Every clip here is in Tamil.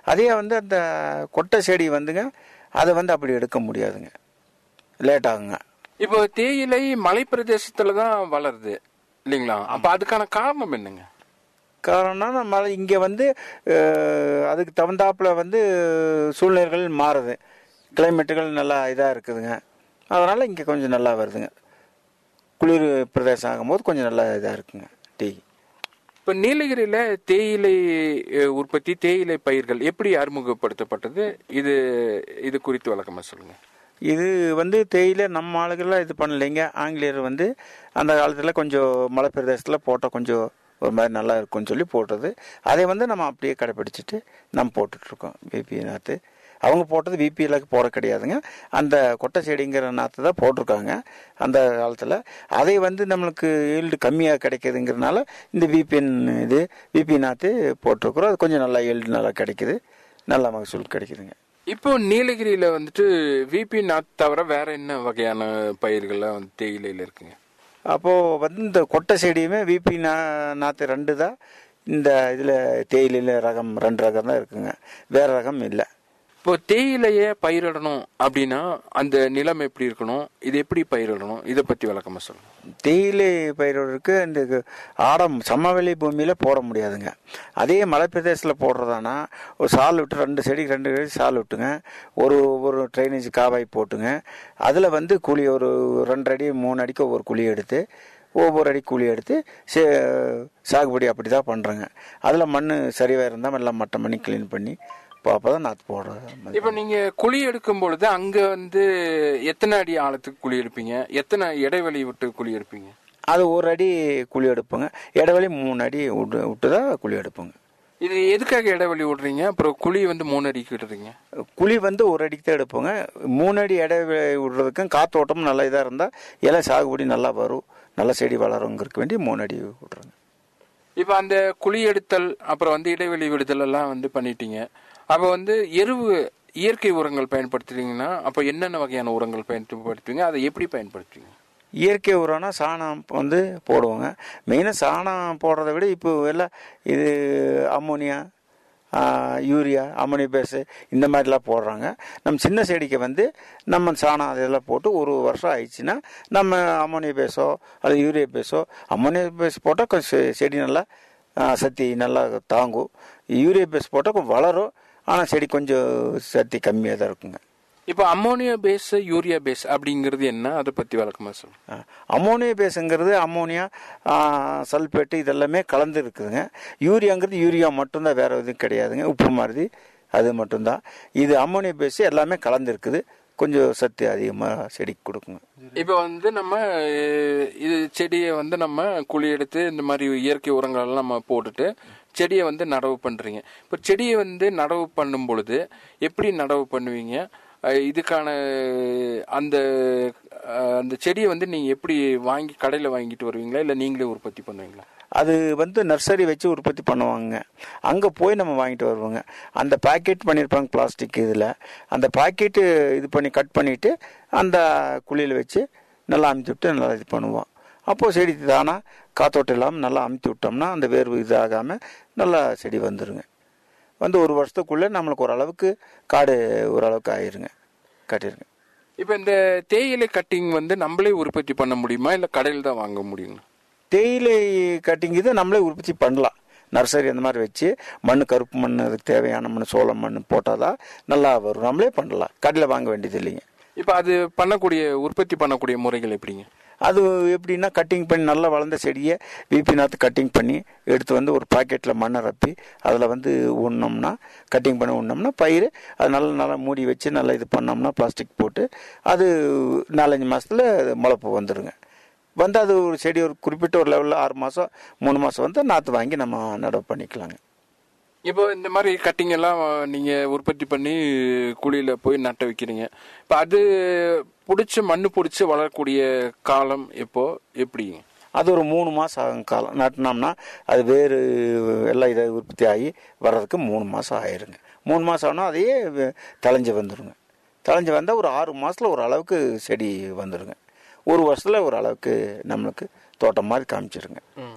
அதே வந்து அந்த கொட்டை செடி வந்துங்க அதை வந்து அப்படி எடுக்க முடியாதுங்க லேட் ஆகுங்க இப்போ தேயிலை மலை பிரதேசத்துல தான் வளருது இல்லைங்களா அப்ப அதுக்கான காரணம் என்னங்க காரணம்னா மழை இங்கே வந்து அஹ், அதுக்கு தகுந்தாப்புல வந்து சூழ்நிலைகள் மாறுது கிளைமேட்டுகள் நல்லா இதாக இருக்குதுங்க அதனால் இங்கே கொஞ்சம் நல்லா வருதுங்க குளிர் பிரதேசம் ஆகும்போது கொஞ்சம் நல்லா இதாக இருக்குங்க டீ இப்ப நீலகிரியில தேயிலை அஹ், உற்பத்தி தேயிலை பயிர்கள் எப்படி அறிமுகப்படுத்தப்பட்டது இது இது குறித்து விளக்கமா சொல்லுங்க இது வந்து தேயிலை நம்ம ஆளுகள்லாம் இது பண்ணலைங்க ஆங்கிலேயர் வந்து அந்த காலத்தில் கொஞ்சம் மலை பிரதேசத்தில் போட்டால் கொஞ்சம் ஒரு மாதிரி நல்லா இருக்கும்னு சொல்லி போட்டது அதை வந்து நம்ம அப்படியே கடைப்பிடிச்சிட்டு நம்ம போட்டுட்ருக்கோம் விபி நாற்று அவங்க போட்டது விபியில் போட கிடையாதுங்க அந்த கொட்டை செடிங்கிற நாற்று தான் போட்டிருக்காங்க அந்த காலத்தில் அதை வந்து நம்மளுக்கு ஈல்டு கம்மியாக கிடைக்குதுங்கிறனால இந்த விபிஎன் இது விபி நாற்று போட்டிருக்கிறோம் அது கொஞ்சம் நல்லா ஈல்டு நல்லா கிடைக்குது நல்ல மகசூல் கிடைக்குதுங்க இப்போ நீலகிரியில வந்துட்டு விபி நாத் தவிர வேற என்ன வகையான பயிர்கள்லாம் வந்து தேயிலையில இருக்குங்க அப்போது வந்து இந்த கொட்டை செடியுமே விபி நா நாற்று ரெண்டு தான் இந்த இதில் தேயிலையில் ரகம் ரெண்டு ரகம் தான் இருக்குங்க வேறு ரகம் இல்லை இப்போ தேயிலைய பயிரிடணும் அப்படின்னா அந்த நிலம் எப்படி இருக்கணும் இது எப்படி பயிரிடணும் இதை பத்தி விளக்கமா சொல்லுங்க தேயிலை பயிரோருக்கு இந்த கு- ஆடம் சமவெளி பூமியில் போட முடியாதுங்க அதே மலை பிரதேசத்தில் போடுறதானா ஒரு சால் விட்டு ரெண்டு செடி ரெண்டு செடி சால் விட்டுங்க ஒரு ஒரு ட்ரைனேஜ் காவாய் போட்டுங்க அதில் வந்து குழி ஒரு ரெண்டு அடி மூணு அடிக்கு ஒவ்வொரு குழி எடுத்து ஒவ்வொரு அடி குழி எடுத்து சே சாகுபடி அப்படி தான் பண்ணுறேங்க அதில் மண் சரிவாக இருந்தால் எல்லாம் மட்டம் பண்ணி க்ளீன் பண்ணி அப்போ தான் நாற்று போடுறது இப்போ நீங்க குழி எடுக்கும் பொழுது அங்க வந்து எத்தனை அடி ஆழத்துக்கு குழி எடுப்பீங்க எத்தனை இடைவெளி விட்டு குழி எடுப்பீங்க அது ஒரு அடி குழி எடுப்போங்க இடைவெளி மூணு அடி விட்டு விட்டு தான் குழி எடுப்போங்க இது எதுக்காக இடைவெளி விடுறீங்க அப்புறம் குழி வந்து மூணு அடிக்கு விடுறீங்க குழி வந்து ஒரு அடிக்கு தான் எடுப்போங்க மூணு அடி இடைவெளி விடுறதுக்கும் காத்தோட்டமும் நல்லா இதாக இருந்தால் இலை சாகுபடி நல்லா வரும் நல்ல செடி வளருங்கிறதுக்கு வேண்டி மூணு அடி விட்றோங்க இப்போ அந்த குழி எடுத்தல் அப்புறம் வந்து இடைவெளி விடுதல் எல்லாம் வந்து பண்ணிட்டீங்க அப்போ வந்து எருவு இயற்கை உரங்கள் பயன்படுத்துறீங்கன்னா அப்போ என்னென்ன வகையான உரங்கள் பயன்படுத்துவீங்க அதை எப்படி பயன்படுத்துவீங்க இயற்கை உரம்னா சாணம் வந்து போடுவோங்க மெயினாக சாணம் போடுறத விட இப்போ எல்லாம் இது அம்மோனியா ஆ, யூரியா அம்மோனியா பேஸு இந்த மாதிரிலாம் போடுறாங்க நம்ம சின்ன செடிக்கு வந்து நம்ம சாணம் அதெல்லாம் போட்டு ஒரு வருஷம் ஆயிடுச்சுன்னா நம்ம அம்மோனியா பேஸோ அல்லது யூரியா பேஸோ அம்மோனியா பேஸ் போட்டால் கொஞ்சம் செ- செடி நல்லா ஆ, சக்தி நல்லா தாங்கும் யூரியா பேஸ் போட்டால் கொஞ்சம் வளரும் ஆனால் செடி கொஞ்சம் சக்தி கம்மியாக தான் இருக்குங்க இப்போ அம்மோனியா பேஸ் யூரியா பேஸ் அப்படிங்கிறது என்ன அதை பத்தி விளக்கமா சொல்லுங்க ஆ, அம்மோனியா பேஸுங்கிறது அம்மோனியா ஆ, சல்பேட்டு இதெல்லாமே கலந்து இருக்குதுங்க யூரியாங்கிறது யூரியா மட்டும்தான் வேற எதுவும் கிடையாதுங்க உப்பு மாதிரி அது மட்டும்தான் இது அம்மோனியா பேஸ் எல்லாமே கலந்து இருக்குது கொஞ்சம் சத்து அதிகமாக செடிக்கு கொடுக்குங்க இப்போ வந்து நம்ம அஹ், இது செடியை வந்து நம்ம குழி எடுத்து இந்த மாதிரி இயற்கை உரங்கள் எல்லாம் நம்ம போட்டுட்டு செடியை வந்து நடவு பண்றீங்க இப்போ செடியை வந்து நடவு பண்ணும் பொழுது எப்படி நடவு பண்ணுவீங்க அஹ், இதுக்கான அந்த அஹ், அந்த செடியை வந்து நீங்க எப்படி வாங்கி கடையில வாங்கிட்டு வருவீங்களா இல்ல நீங்களே உற்பத்தி பண்ணுவீங்களா அது வந்து நர்சரி வச்சு உற்பத்தி பண்ணுவாங்க அங்கே போய் நம்ம வாங்கிட்டு வருவோங்க அந்த பாக்கெட் பண்ணியிருப்பாங்க பிளாஸ்டிக் இதில் அந்த பாக்கெட்டு இது பண்ணி கட் பண்ணிவிட்டு அந்த குழியில் வச்சு நல்லா அமுத்தி விட்டு நல்லா இது பண்ணுவோம் அப்போது செடி தானாக காத்தோட்டம் இல்லாமல் நல்லா அமுத்தி விட்டோம்னா அந்த வேர்வு இதாகாமல் நல்லா செடி வந்துருங்க வந்து ஒரு வருஷத்துக்குள்ளே நம்மளுக்கு ஓரளவுக்கு காடு ஓரளவுக்கு ஆயிருங்க கட்டிருங்க இப்போ இந்த தேயிலை கட்டிங் வந்து நம்மளே உற்பத்தி பண்ண முடியுமா இல்ல கடையில் தான் வாங்க முடியுங்களா தேயிலை கட்டிங் இது நம்மளே உற்பத்தி பண்ணலாம் நர்சரி அந்த மாதிரி வச்சு மண் கருப்பு மண் அதுக்கு தேவையான மண் சோளம் மண் போட்டால் தான் நல்லா வரும் நம்மளே பண்ணலாம் கடையில் வாங்க வேண்டியது இல்லைங்க இப்போ அது பண்ணக்கூடிய உற்பத்தி பண்ணக்கூடிய முறைகள் எப்படிங்க அது எப்படின்னா கட்டிங் பண்ணி நல்லா வளர்ந்த செடியை விபி நாற்று கட்டிங் பண்ணி எடுத்து வந்து ஒரு பாக்கெட்டில் மண்ணை ரப்பி அதில் வந்து உண்ணோம்னா கட்டிங் பண்ணி உண்ணோம்னா பயிர் அது நல்லா நல்லா மூடி வச்சு நல்லா இது பண்ணோம்னா பிளாஸ்டிக் போட்டு அது நாலஞ்சு மாதத்தில் முளைப்பு வந்துடுங்க வந்து அது ஒரு செடி ஒரு குறிப்பிட்ட ஒரு லெவலில் ஆறு மாதம் மூணு மாதம் வந்து நாற்று வாங்கி நம்ம நடவு பண்ணிக்கலாங்க இப்போ இந்த மாதிரி கட்டிங் எல்லாம் நீங்க உற்பத்தி பண்ணி குழியில போய் நட்ட வைக்கிறீங்க இப்போ அது பிடிச்சி மண்ணு பிடிச்சி வளரக்கூடிய காலம் எப்போ எப்படிங்க அது ஒரு மூணு மாதம் ஆகும் காலம் நட்டினோம்னா அது வேறு எல்லாம் இதை உற்பத்தி ஆகி வர்றதுக்கு மூணு மாதம் ஆயிருங்க மூணு மாதம் ஆனால் அதையே வெ- தழைஞ்சு வந்துடுங்க தழைஞ்சு வந்தால் ஒரு ஆறு மாதத்தில் ஒரு அளவுக்கு செடி வந்துடுங்க ஒரு வருஷத்தில் ஒரு அளவுக்கு நம்மளுக்கு தோட்டம் மாதிரி காமிச்சிருங்க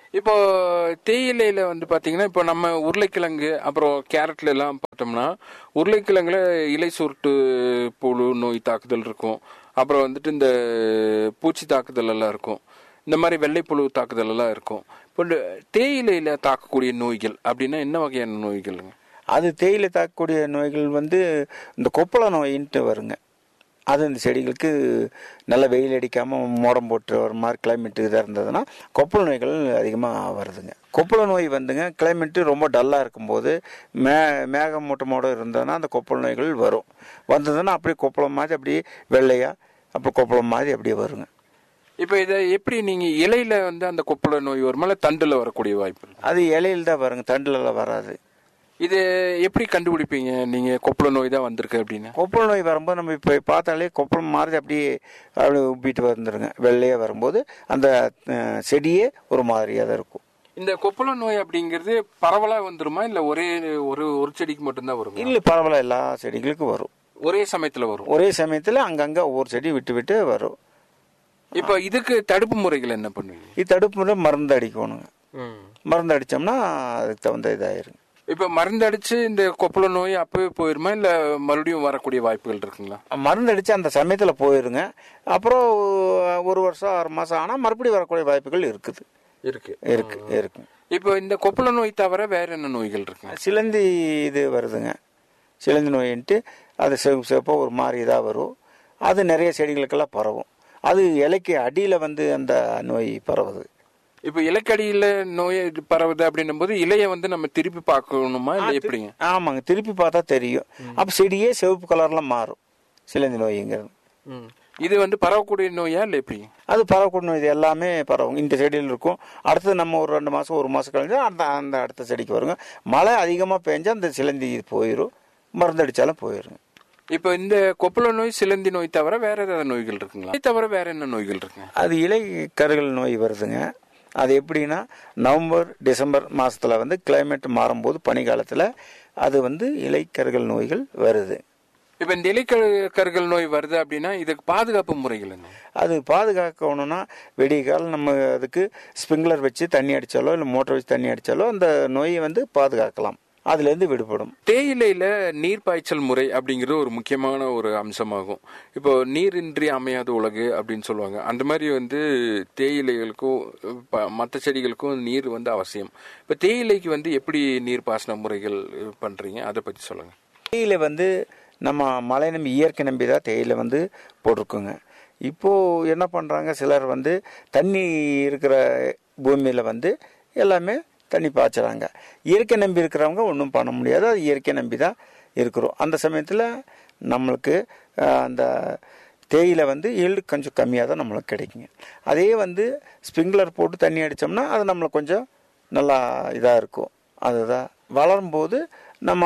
இப்போ தேயிலையில வந்து பாத்தீங்கன்னா இப்போ நம்ம உருளைக்கிழங்கு அப்புறம் கேரட்ல எல்லாம் பார்த்தோம்னா உருளைக்கிழங்குல இலை சுருட்டு புழு நோய் தாக்குதல் இருக்கும் அப்புறம் வந்துட்டு இந்த பூச்சி தாக்குதல் எல்லாம் இருக்கும் இந்த மாதிரி வெள்ளைப்புழு தாக்குதல் எல்லாம் இருக்கும் இப்போ இந்த தேயிலையில தாக்கக்கூடிய நோய்கள் அப்படின்னா என்ன வகையான நோய்கள்ங்க அது தேயிலை தாக்கக்கூடிய நோய்கள் வந்து இந்த கொப்பள நோயின்ட்டு வருங்க அது இந்த செடிகளுக்கு நல்ல வெயில் அடிக்காமல் மோடம் போட்டு வர மாதிரி கிளைமேட் இதாக இருந்ததுன்னா கொப்பள நோய்கள் அதிகமாக வருதுங்க கொப்பள நோய் வந்துங்க கிளைமேட்டு ரொம்ப டல்லாக இருக்கும்போது மே மேகமூட்டமோடு இருந்ததுன்னா அந்த கொப்பள நோய்கள் வரும் வந்ததுன்னா அப்படியே கொப்பளம் மாதிரி அப்படியே வெள்ளையாக அப்புறம் கொப்பளம் மாதிரி அப்படியே வருங்க இப்போ இதை எப்படி நீங்க இலையில வந்து அந்த கொப்பள நோய் வருமா இல்லை தண்டுல வரக்கூடிய வாய்ப்பு இருக்கு? அது இலையில் தான் வருங்க தண்டுலலாம் வராது இது எப்படி கண்டுபிடிப்பீங்க நீங்க கொப்பள நோய் தான் வந்திருக்கு அப்படின்னு கொப்பள நோய் வரும்போது நம்ம இப்போ பார்த்தாலே கொப்பளம் மாதிரி அப்படியே அப்படியே உப்பிட்டு வந்துருங்க வெள்ளையாக வரும்போது அந்த அஹ், செடியே ஒரு மாதிரியாக தான் இருக்கும் இந்த கொப்பள நோய் அப்படிங்கிறது பரவலா வந்துருமா இல்ல ஒரே ஒரு ஒரு செடிக்கு மட்டும்தான் வருமா இல்லை பரவாயில்ல எல்லா செடிகளுக்கும் வரும் ஒரே சமயத்துல வரும் ஒரே சமயத்தில் அங்கங்கே ஒவ்வொரு செடி விட்டு விட்டு வரும் இப்போ இதுக்கு தடுப்பு முறைகள் என்ன பண்ணுவீங்க இது தடுப்பு முறை மருந்து அடிக்கணுங்க மருந்து அடித்தோம்னா அதுக்கு தகுந்த இதாயிருங்க இப்போ மருந்து அடிச்சு இந்த கொப்பள நோய் அப்பவே போயிருமா இல்ல மறுபடியும் வரக்கூடிய வாய்ப்புகள் இருக்குங்களா மருந்து அடித்து அந்த சமயத்தில் போயிருங்க அப்புறம் ஒரு வருஷம் ஆறு மாதம் ஆனால் மறுபடியும் வரக்கூடிய வாய்ப்புகள் இருக்குது இருக்கு இருக்கு இருக்கு இப்போ இந்த கொப்பள நோய் தவிர வேற என்ன நோய்கள் இருக்குங்க சிலந்தி இது வருதுங்க சிலந்தி நோயின்ட்டு அது சிவப்பு சிவப்பாக ஒரு மாதிரி இதாக வரும் அது நிறைய செடிகளுக்கெல்லாம் பரவும் அது இலைக்கு அடியில் வந்து அந்த நோய் பரவுது இப்போ இலக்கடியில நோய் பரவுது அப்படின்னும் போது இலைய வந்து நம்ம திருப்பி பார்க்கணுமா இல்ல எப்படிங்க ஆமாங்க திருப்பி பார்த்தா தெரியும் அப்போ செடியே சிவப்பு கலரில் மாறும் சிலந்தி நோய்ங்கிறது இது வந்து பரவக்கூடிய நோயா இல்ல எப்படி அது பரவக்கூடிய நோய் இது எல்லாமே பரவும் இந்த செடியில் இருக்கும் அடுத்தது நம்ம ஒரு ரெண்டு மாதம் ஒரு மாதம் கழிஞ்சு அந்த அந்த அடுத்த செடிக்கு வருங்க மழை அதிகமாக பெஞ்சா அந்த சிலந்தி போயிடும் மருந்து அடித்தாலும் போயிருங்க இப்போ இந்த கொப்பள நோய் சிலந்தி நோய் தவிர வேற ஏதாவது நோய்கள் இருக்குங்களா இதை தவிர வேற என்ன நோய்கள் இருக்குங்க அது இலை கருகள் நோய் வருதுங்க அது எப்படின்னா நவம்பர் டிசம்பர் மாதத்தில் வந்து கிளைமேட் மாறும்போது பனிக்காலத்தில் அது வந்து இலை கருகள் நோய்கள் வருது இப்போ இந்த இலைக்கருகள் நோய் வருது அப்படின்னா இதுக்கு பாதுகாப்பு முறைகள் என்ன அது பாதுகாக்கணும்னா வெடிகால் நம்ம அதுக்கு ஸ்ப்ரிங்க்லர் வச்சு தண்ணி அடித்தாலோ இல்லை மோட்டர் வச்சு தண்ணி அடித்தாலோ அந்த நோயை வந்து பாதுகாக்கலாம் அதுலேருந்து விடுபடும் தேயிலையில நீர் பாய்ச்சல் முறை அப்படிங்கிறது ஒரு முக்கியமான ஒரு அம்சமாகும் இப்போ நீரின்றி அமையாத உலகு அப்படின்னு சொல்லுவாங்க அந்த மாதிரி வந்து தேயிலைகளுக்கும் மற்ற செடிகளுக்கும் நீர் வந்து அவசியம் இப்போ தேயிலைக்கு வந்து எப்படி நீர் பாசன முறைகள் பண்றீங்க அதை பத்தி சொல்லுங்க தேயிலை வந்து நம்ம மழை நம்பி இயற்கை நம்பி தான் தேயிலை வந்து போட்டிருக்கோங்க இப்போது என்ன பண்ணுறாங்க சிலர் வந்து தண்ணி இருக்கிற பூமியில் வந்து எல்லாமே தண்ணி பாய்ச்சுறாங்க இயற்கை நம்பி இருக்கிறவங்க ஒன்றும் பண்ண முடியாது அது இயற்கை நம்பி தான் இருக்கிறோம் அந்த சமயத்தில் நம்மளுக்கு அஹ், அந்த தேயிலை வந்து ஈல்டு கொஞ்சம் கம்மியாக தான் நம்மளுக்கு கிடைக்குங்க அதே வந்து ஸ்ப்ரிங்க்லர் போட்டு தண்ணி அடித்தோம்னா அது நம்மளுக்கு கொஞ்சம் நல்லா இதாக இருக்கும் அதுதான் வளரும்போது நம்ம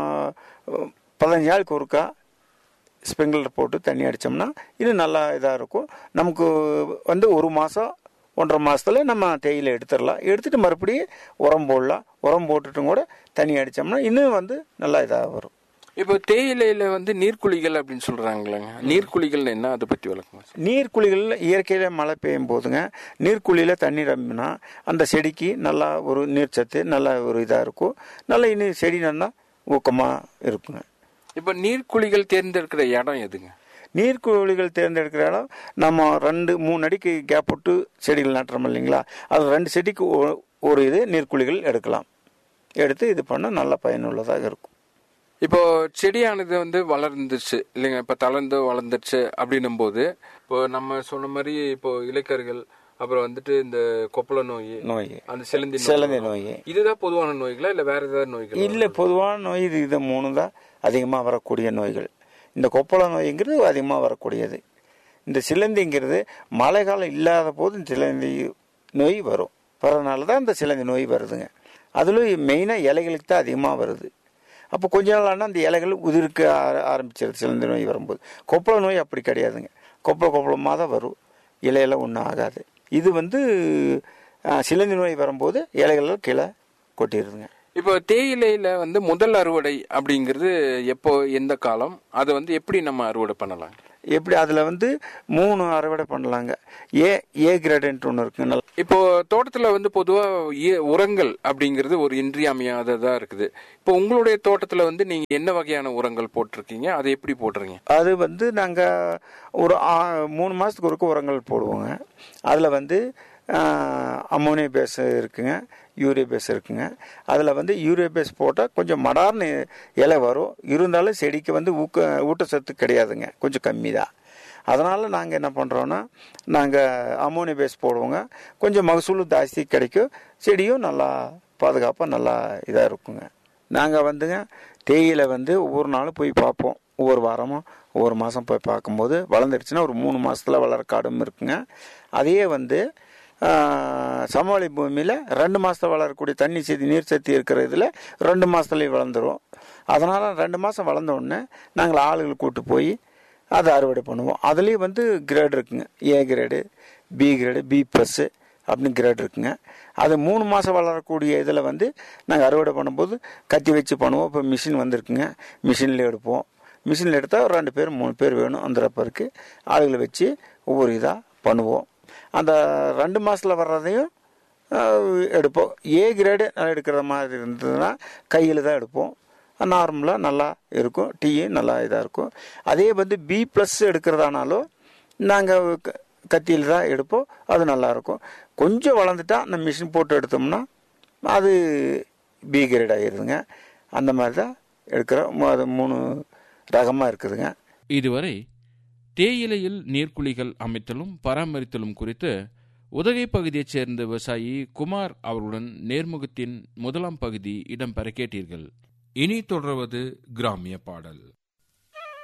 அஹ், பதினஞ்சு நாளுக்கு ஒருக்கா ஸ்ப்ரிங்க்லர் போட்டு தண்ணி அடித்தோம்னா இன்னும் நல்லா இதாக இருக்கும் நமக்கு வந்து ஒரு மாதம் ஒன்றரை மாதத்துல நம்ம தேயிலை எடுத்துடலாம் எடுத்துட்டு மறுபடியும் உரம் போடலாம் உரம் போட்டுட்டும் கூட தண்ணி அடித்தோம்னா இன்னும் வந்து நல்லா இதாக வரும் இப்போ தேயிலையில வந்து நீர்க்குழிகள் அப்படின்னு சொல்றாங்களேங்க நீர்க்குழிகள் என்ன அதை பத்தி விளக்குங்க நீர்க்குழிகளில் இயற்கையில் மழை பெய்யும் போதுங்க நீர்க்குழியில் தண்ணி ரம்பினா அந்த செடிக்கு நல்லா ஒரு நீர்ச்சத்து நல்லா ஒரு இதாக இருக்கும் நல்லா இன்னும் செடி நல்லா ஊக்கமாக இருக்குங்க இப்போ நீர்க்குழிகள் தேர்ந்தெடுக்கிற இடம் எதுங்க நீர்க்குழிகள் தேர்ந்தெடுக்கிற இடம் நம்ம ரெண்டு மூணு அடிக்கு கேப் விட்டு செடிகள் நட்டுறோம் இல்லைங்களா அது ரெண்டு செடிக்கு ஒ- ஒரு இது நீர்க்குழிகள் எடுக்கலாம் எடுத்து இது பண்ண நல்ல பயனுள்ளதாக இருக்கும் இப்போ செடியானது வந்து வளர்ந்துச்சு இல்லைங்க இப்போ தளர்ந்து வளர்ந்துச்சு அப்படின்னும் போது இப்போ நம்ம சொன்ன மாதிரி இப்போ இலைக்கருகள் அப்புறம் வந்துட்டு இந்த கொப்பள நோய் நோய் அந்த சிலந்தி நோய் சிலந்தி நோய் இதுதான் பொதுவான நோய்களா இல்ல வேற ஏதாவது நோய்கள் இல்லை பொதுவான நோய் இது இது மூணு தான் அதிகமாக வரக்கூடிய நோய்கள் இந்த கொப்பள நோய்ங்கிறது அதிகமாக வரக்கூடியது இந்த சிலந்திங்கிறது மழை காலம் இல்லாத போது இந்த சிலந்தி நோய் வரும் வரதுனால தான் இந்த சிலந்தி நோய் வருதுங்க அதுலேயும் மெயினாக இலைகளுக்கு தான் அதிகமாக வருது அப்போ கொஞ்ச நாள் ஆனால் அந்த இலைகள் உதிர்க்க ஆர- ஆரம்பிச்சிருது சிலந்தி நோய் வரும்போது கொப்பள நோய் அப்படி கிடையாதுங்க கொப்பள கொப்பளமாக தான் வரும் இலையெல்லாம் ஒன்றும் ஆகாது இது வந்து ஆ, சிலந்தி நோய் வரும்போது இலைகள் கீழே கொட்டிடுதுங்க இப்போ தேயிலையில வந்து முதல் அறுவடை அப்படிங்கிறது எப்போ எந்த காலம் அதை வந்து எப்படி நம்ம அறுவடை பண்ணலாம் எப்படி அதில் வந்து மூணு அறுவடை பண்ணலாங்க ஏ ஏ கிரேடுன்ட்டு ஒன்று இருக்குங்க நல்ல இப்போ தோட்டத்துல வந்து பொதுவா இய- உரங்கள் அப்படிங்கிறது ஒரு இன்றியமையாததா இருக்குது இப்போ உங்களுடைய தோட்டத்துல வந்து நீங்க என்ன வகையான உரங்கள் போட்டிருக்கீங்க அதை எப்படி போடுறீங்க அது வந்து நாங்கள் ஒரு ஆ- மூணு மாதத்துக்கு ஒருக்க உரங்கள் போடுவோங்க அதில் வந்து அமோனியா பேஸ் இருக்குங்க யூரியா பேஸ் இருக்குங்க அதில் வந்து யூரியா பேஸ் போட்டால் கொஞ்சம் மடார்னு இலை வரும் இருந்தாலும் செடிக்கு வந்து ஊக்க ஊட்டச்சத்து கிடையாதுங்க கொஞ்சம் கம்மி தான் அதனால் நாங்கள் என்ன பண்ணுறோன்னா நாங்கள் அமோனியா பேஸ் போடுவோங்க கொஞ்சம் மகசூல் ஜாஸ்தி கிடைக்கும் செடியும் நல்லா பாதுகாப்பாக நல்லா இதாக இருக்குங்க நாங்கள் வந்துங்க தேயிலை வந்து ஒவ்வொரு நாளும் போய் பார்ப்போம் ஒவ்வொரு வாரமும் ஒவ்வொரு மாதம் போய் பார்க்கும்போது வளர்ந்துருச்சுன்னா ஒரு மூணு மாதத்தில் வளர காடும் இருக்குங்க அதையே வந்து ஆஹ், சமவெளி பூமியில் ரெண்டு மாதத்தில் வளரக்கூடிய தண்ணி சக்தி நீர் சக்தி இருக்கிற இதில் ரெண்டு மாதத்துலேயே வளர்ந்துரும் அதனால் ரெண்டு மாதம் வளர்ந்த உடனே நாங்கள் ஆளுகளை கூட்டு போய் அதை அறுவடை பண்ணுவோம் அதுலேயும் வந்து கிரேட் இருக்குங்க A grade B grade B plus அப்படின்னு கிரேட் இருக்குங்க அது மூணு மாதம் வளரக்கூடிய இதில் வந்து நாங்கள் அறுவடை பண்ணும்போது கத்தி வச்சு பண்ணுவோம் இப்போ மிஷின் வந்திருக்குங்க மிஷினில் எடுப்போம் மிஷினில் எடுத்தால் ஒரு ரெண்டு பேர் மூணு பேர் வேணும் அந்த ரப்பருக்கு ஆளுகளை வச்சு ஒவ்வொரு இதாக பண்ணுவோம் அந்த ரெண்டு மாதத்தில் வர்றதையும் ஆஹ், எடுப்போம் ஏ கிரேடு எடுக்கிற மாதிரி இருந்ததுன்னா கையில் தான் எடுப்போம் நார்மலாக நல்லா இருக்கும் டீயும் நல்லா இதாக இருக்கும் அதே வந்து பி ப்ளஸ் எடுக்கிறதானாலும் நாங்கள் கத்தியில் தான் எடுப்போம் அது நல்லாயிருக்கும் கொஞ்சம் வளர்ந்துட்டா நம்ம மிஷின் போட்டு எடுத்தோம்னா அது பி கிரேட் ஆகிடுதுங்க அந்த மாதிரி தான் எடுக்கிறோம் மு- அது மூணு ரகமாக இருக்குதுங்க இதுவரை தேயிலையில் நீர்க்குழிகள் அமைத்தலும் பராமரித்தலும் குறித்து உதகை பகுதியைச் சேர்ந்த விவசாயி குமார் அவர்களுடன் நேர்முகத்தின் முதலாம் பகுதி இடம்பெற கேட்டீர்கள் இனி தொடர்வது கிராமிய பாடல்